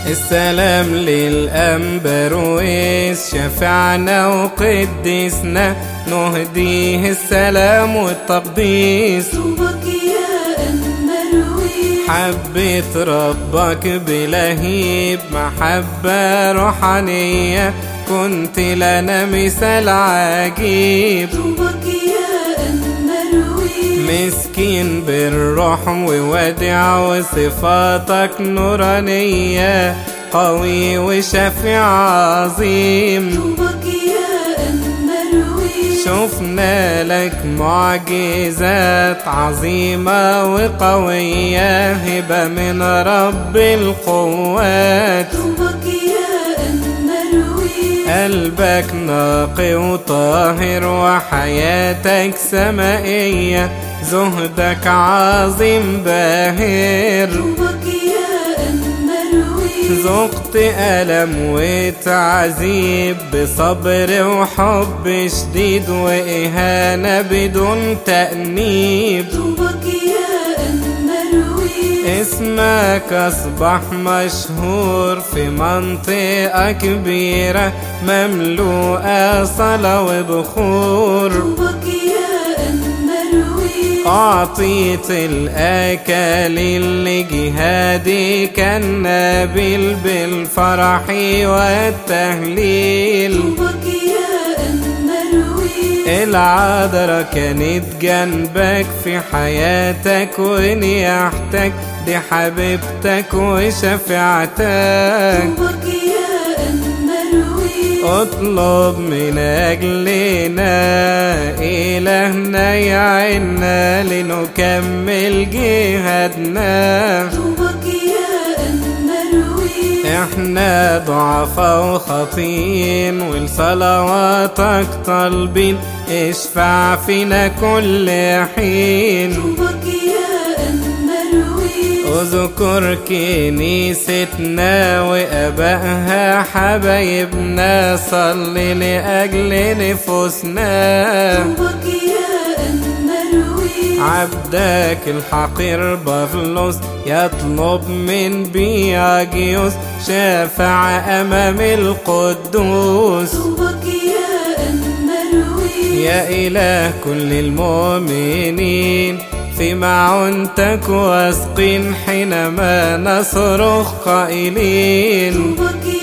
السلام للأنبرويس شفعنا وقدسنا نهديه السلام والتقديس طوبك يا أنبرويس حبيت ربك بلهيب محبة روحانية كنت لنا مثال عجيب طوبك يا أنبرويس مسكين بالروح وودع وصفاتك نورانية قوي وشفيع عظيم طوبك يا أنبرويس شفنا لك معجزات عظيمة وقوية هبة من رب القوات طوبك يا أنبرويس قلبك نقي وطاهر وحياتك سمائية زهدك عظيم باهر طوبك يا أنبرويس ذقت ألم وتعذيب بصبر وحب شديد وإهانة بدون تأنيب طوبك يا أنبرويس اسمك أصبح مشهور في منطقة كبيرة مملوءة صلاة وبخور طوبك يا أنبرويس أعطيت الأكاليل لجهادي كان نابل بالفرح والتهليل طوبك يا أنبرويس العذرة كانت جنبك في حياتك ونياحتك دي حبيبتك وشفيعتك طوبك يا أنبرويس اطلب من أجلنا إلهنا يعنا لنكمل جهادنا طوبك يا أنبرويس احنا ضعفاء وخاطئين ولصلواتك طالبين اشفع فينا كل حين طوبك يا أنبرويس اذكر كنيستنا وابائها حبايبنا صلي لاجل نفوسنا طوبك يا أنبرويس عبدك الحقير بافلوس يطلب من بياجيوس شافع أمام القدوس طوبك يا أنبرويس يا إله كل المؤمنين في معونتك واثقين حينما نصرخ قائلين طوبك